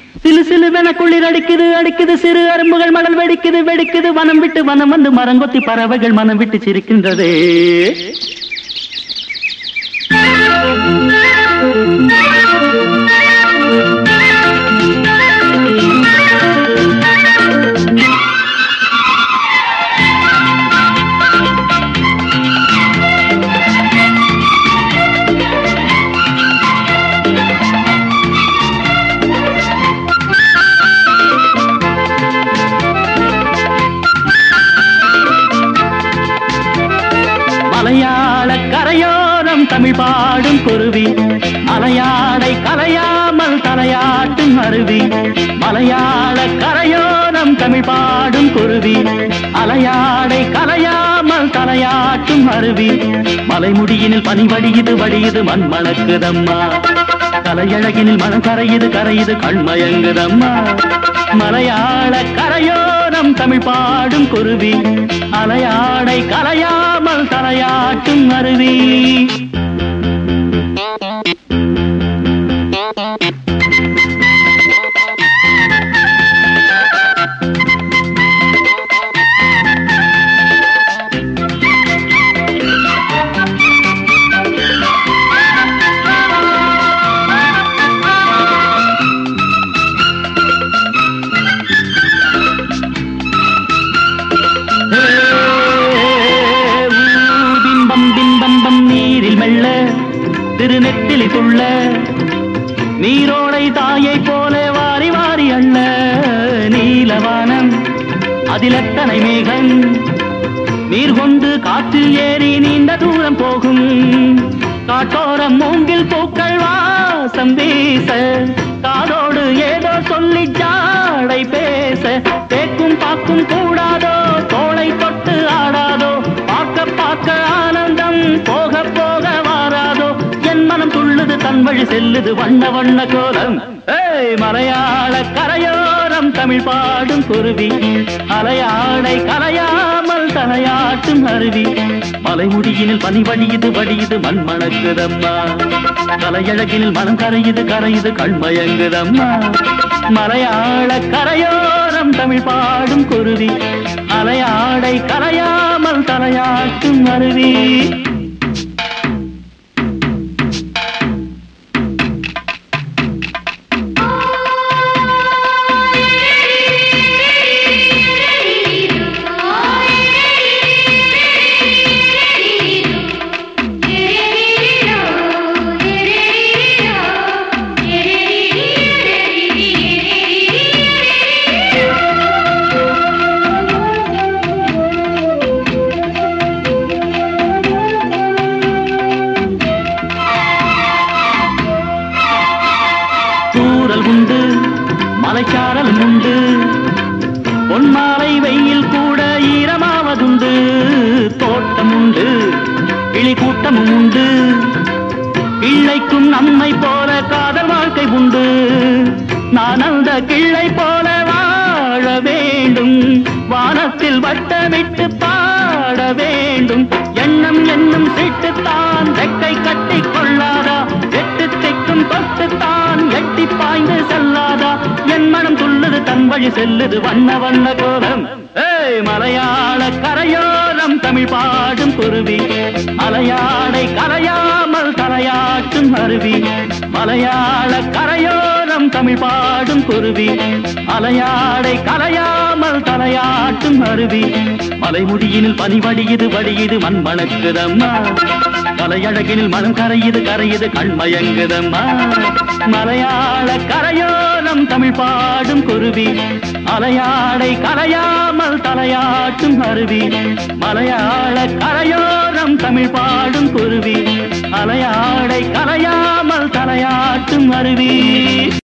சிலு சிலுவென குளிர் அடிக்குது அடிக்குது சிறு அரும்புகள் மடல் வெடிக்குது வெடிக்குது வனம் விட்டு வனம் வந்து மரங்கொத்தி பறவைகள் மனம் விட்டு சிரிக்கின்றதே மலையாள கரையோரம் தமிழ் பாடும் குருவி மலையாளை கலையாமல் தலையாட்டும் அருவி மலையாள கரையோரம் தமிழ் பாடும் குருவி அலையாடை கலையாமல் தலையாட்டும் அருவி மலைமுடியினில் பனி வடியுது வடியுது மண் மணக்குதம்மா கலையழகினில் மனம் கரையுது கரையுது கண்மயங்குதம்மா மலையாள கரையோரம் தமிழ் பாடும் குருவி அலையாடை கலையாமல் தலையாட்டும் அருவி ஏ, ஊ, பிம்பம் பிம்பம் பம் நீரில் மெல்ல திருநெத்திலி துள்ள நீரோடை தாயை போல வாரி வாரி அள்ள நீலவானம் அதில் எத்தனை மேகம் நீர் கொண்டு காற்றில் ஏறி நீண்ட தூரம் போகும் காட்டோரம் மூங்கில் பூக்கள் வாசம் வீச காதோடு ஏதோ சொல்லி ஜாடை பேச தேக்கும் பாக்கும் கூடாதோ தோளை தொட்டு ஆடாதோ பார்க்க பார்க்க ஆனந்தம் போக போக வாராதோ என் மனம் துள்ளுது தன் வழி செல்லுது வண்ண வண்ண கோலம் ஏய் மலையாள கரையோரம் தமிழ் பாடும் குருவி அலையாடை கலையாமல் தலையாட்டும் அருவி மலைமுடியினில் பனி வடியுது வடியுது மண் மணக்குதம்மா கலையழகினில் மனம் கரையுது கரையுது கண்மயங்குதம்மா மலையாள கரையோரம் தமிழ் பாடும் குருவி அலையாடை கலையாமல் தலையாட்டும் அருவி தூரல் உண்டு மலைச்சாரலும் உண்டு பொன்மாலை வெயில் கூட ஈரமாவதுண்டு தோட்டம் உண்டு கிளி கூட்டமும் உண்டு கிள்ளைக்கும் நம்மை போல காதல் வாழ்க்கை உண்டு நான் அந்த கிள்ளை போல வாழ வேண்டும் வானத்தில் வட்டமிட்டு பாட வேண்டும் எண்ணம் என்னும் சீட்டுத்தான் ரெக்கை கட்டி கொள்ளாதா எட்டு திக்கும் தொட்டுத்தான் எட்டி பாய்ந்து செல்லாதா என் மனம் துள்ளுது தன் வழி செல்லுது வண்ண வண்ண கோலம் ஏய் மலையாள கரையோரம் தமிழ் பாடும் குருவி மலையாளை கரையாமல் தலையாட்டும் அருவி மலையாள கரையோரம் தமிழ் பாடும் குருவி மலையாடை கலையாமல் தலையாட்டும் அருவி மலைமுடியினில் பனி வடியுது வடியுது மண் மணக்குதம்மா கலையழகினில் மனம் கரையுது கரையுது கண்மயங்குதம்மா மலையாள கரையோரம் தமிழ் பாடும் குருவி அலையாடை கலையாமல் தலையாட்டும் அருவி மலையாள கரையோரம் தமிழ் பாடும் குருவி அலையாடை கலையாமல் தலையாட்டும் அருவி